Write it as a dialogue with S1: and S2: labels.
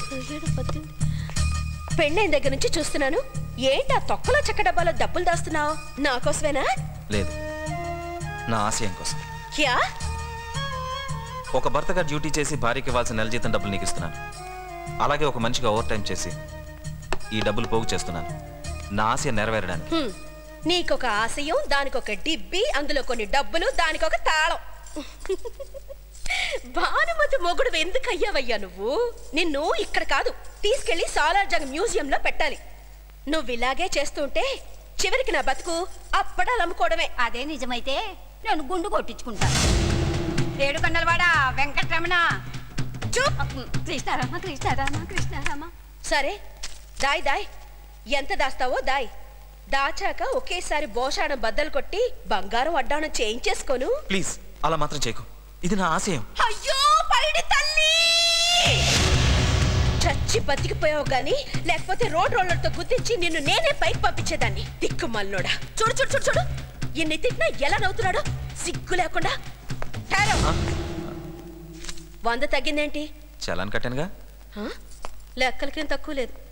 S1: పదిహేడు పద్దెనిమిది పెళ్ళైన దగ్గర నుంచి చూస్తున్నాను ఏంటా తొక్కలో చెక్క డబ్బాలో డబ్బులు దాస్తున్నావు నా కోసమేనా
S2: లేదు నా ఆశయం కోసం
S1: క్యా
S2: ఒక భర్తగా డ్యూటీ చేసి భార్యకి ఇవ్వాల్సిన నెల జీతం డబ్బులు నీకు ఇస్తున్నాను అలాగే ఒక మనిషిగా ఓవర్ టైం చేసి ఈ డబ్బులు పోగు చేస్తున్నాను నా ఆశయం నెరవేరడానికి
S1: హ్మ్. నీకొక ఆశయం దానికొక డిబ్బి అందులో కొన్ని డబ్బులు దానికొక తాళం భానుమతి మొగుడు ఎందుకు అయ్యావయ్యా నువ్వు నిన్ను ఇక్కడ కాదు తీసుకెళ్లి సాలార్జంగ్ మ్యూజియంలో పెట్టాలి నువ్వు ఇలాగే చేస్తుంటే చివరికి నా బతుకు అప్పడాలు అమ్ముకోవడమే
S3: అదే నిజమైతే నేను గుండు కొట్టించుకుంటాను ఏడు కొండలవాడ వెంకటరమణ
S1: చూప్
S3: కృష్ణారామ కృష్ణారామ కృష్ణారామ
S1: సరే దాయ్ దాయ్ ఎంత దాస్తావో దాయ్ దాచాక ఒకేసారి బోషాడం బద్దలు కొట్టి బంగారం అడ్డానం చేయించేసుకోను
S2: ప్లీజ్ అలా మాత్రం చేయకు ఇది నా ఆశయం
S1: అయ్యో పైడి తల్లి చచ్చి బతికిపోయావు గాని లేకపోతే రోడ్ రోలర్తో గుద్దించి నిన్ను నేనే పైకి పంపించేదాన్ని దిక్కు మల్లోడా చూడు చూడు చూడు చూడు ఎన్ని తిట్టినా ఎలా నవ్వుతున్నాడు సిగ్గు లేకుండా ఠారం. వంద తగ్గిందేంటి
S2: చలాన్ కట్టానుగా
S1: హ? లెక్కలకేం తక్కువ లేదు